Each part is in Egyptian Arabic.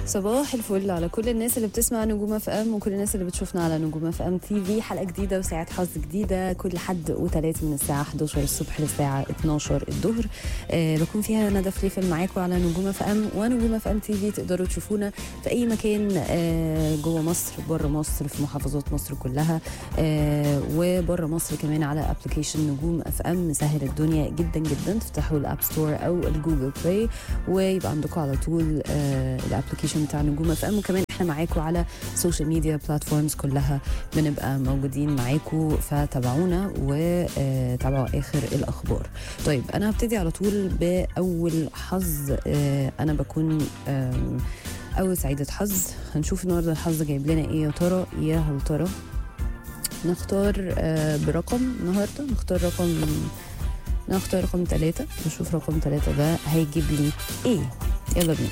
صباح الفل على كل الناس اللي بتسمع نجوم اف ام وكل الناس اللي بتشوفنا على نجوم اف ام تي في حلقه جديده وساعه حظ جديده كل حد وثلاث من الساعه 11 الصبح للساعه 12 الظهر آه بكون فيها ندى فليفل معاكم على نجوم اف ام ونجوم اف ام تي في تقدروا تشوفونا في اي مكان آه جوه مصر بره مصر في محافظات مصر كلها آه وبره مصر كمان على ابلكيشن نجوم اف ام مسهل الدنيا جدا جدا تفتحوا الاب ستور او الجوجل بلاي ويبقى عندكم على طول آه الابلكيشن بتاع نجوم اف ام وكمان احنا معاكم على السوشيال ميديا بلاتفورمز كلها بنبقى موجودين معاكم فتابعونا وتابعوا اخر الاخبار طيب انا هبتدي على طول باول حظ آه انا بكون آم، اول سعيده حظ هنشوف النهارده الحظ جايب لنا ايه يا ترى يا هل ترى نختار آه، برقم النهارده نختار رقم نختار رقم ثلاثة نشوف رقم ثلاثة ده هيجيب لي ايه يلا بينا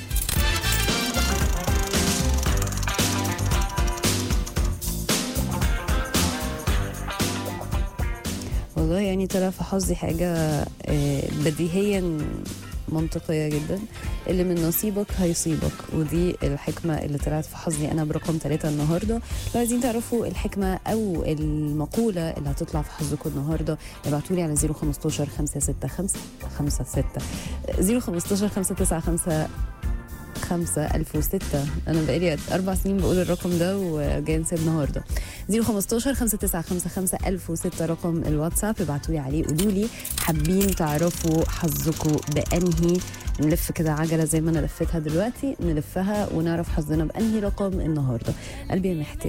والله يعني طلع في حظي حاجة آه، بديهيا منطقية جدا اللي من نصيبك هيصيبك ودي الحكمة اللي طلعت في حظي أنا برقم ثلاثة النهاردة لو عايزين تعرفوا الحكمة أو المقولة اللي هتطلع في حظكم النهاردة ابعتوا لي على 015 565 56 015 595 خمسة ألف وستة أنا بقالي أربع سنين بقول الرقم ده وجاي نسيب النهاردة زيرو خمستاشر خمسة تسعة خمسة خمسة ألف وستة رقم الواتساب ابعتوا لي عليه قولوا لي حابين تعرفوا حظكم بأنهي نلف كده عجلة زي ما أنا لفتها دلوقتي نلفها ونعرف حظنا بأنهي رقم النهاردة قلبي محتاج